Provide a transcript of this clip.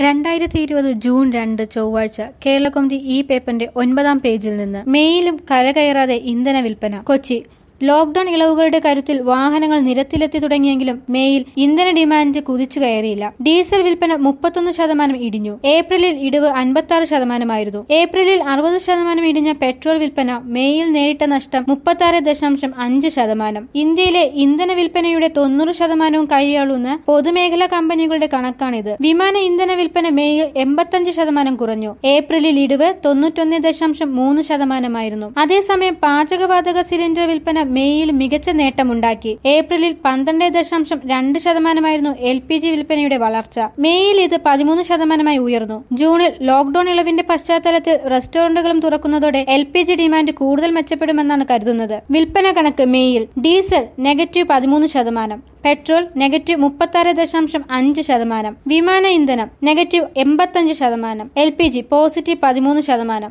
രണ്ടായിരത്തി ഇരുപത് ജൂൺ രണ്ട് ചൊവ്വാഴ്ച കേരളകൗമുദി ഈ പേപ്പറിന്റെ ഒൻപതാം പേജിൽ നിന്ന് മേയിലും കരകയറാതെ ഇന്ധന വിൽപ്പന കൊച്ചി ലോക്ഡൌൺ ഇളവുകളുടെ കരുത്തിൽ വാഹനങ്ങൾ നിരത്തിലെത്തി തുടങ്ങിയെങ്കിലും മേയിൽ ഇന്ധന ഡിമാൻഡ് കുതിച്ചു കയറിയില്ല ഡീസൽ വിൽപ്പന മുപ്പത്തൊന്ന് ശതമാനം ഇടിഞ്ഞു ഏപ്രിലിൽ ഇടിവ് അൻപത്തി ആറ് ശതമാനമായിരുന്നു ഏപ്രിലിൽ അറുപത് ശതമാനം ഇടിഞ്ഞ പെട്രോൾ വിൽപ്പന മേയിൽ നേരിട്ട നഷ്ടം മുപ്പത്തി ആറ് ദശാംശം അഞ്ച് ശതമാനം ഇന്ത്യയിലെ ഇന്ധന വിൽപ്പനയുടെ തൊണ്ണൂറ് ശതമാനവും കൈയാളുന്ന പൊതുമേഖലാ കമ്പനികളുടെ കണക്കാണിത് വിമാന ഇന്ധന വിൽപ്പന മേയിൽ എൺപത്തഞ്ച് ശതമാനം കുറഞ്ഞു ഏപ്രിലിൽ ഇടിവ് തൊണ്ണൂറ്റൊന്ന് ദശാംശം മൂന്ന് ശതമാനമായിരുന്നു അതേസമയം പാചകവാതക സിലിണ്ടർ വിൽപ്പന മേയിൽ മികച്ച നേട്ടമുണ്ടാക്കി ഏപ്രിലിൽ പന്ത്രണ്ട് ദശാംശം രണ്ട് ശതമാനമായിരുന്നു എൽ പി ജി വിൽപ്പനയുടെ വളർച്ച മേയിൽ ഇത് പതിമൂന്ന് ശതമാനമായി ഉയർന്നു ജൂണിൽ ലോക്ഡൌൺ ഇളവിന്റെ പശ്ചാത്തലത്തിൽ റെസ്റ്റോറന്റുകളും തുറക്കുന്നതോടെ എൽ പി ജി ഡിമാൻഡ് കൂടുതൽ മെച്ചപ്പെടുമെന്നാണ് കരുതുന്നത് വിൽപ്പന കണക്ക് മേയിൽ ഡീസൽ നെഗറ്റീവ് പതിമൂന്ന് ശതമാനം പെട്രോൾ നെഗറ്റീവ് മുപ്പത്തി ആറ് ദശാംശം അഞ്ച് ശതമാനം വിമാന ഇന്ധനം നെഗറ്റീവ് എൺപത്തഞ്ച് ശതമാനം എൽ പി ജി പോസിറ്റീവ് പതിമൂന്ന് ശതമാനം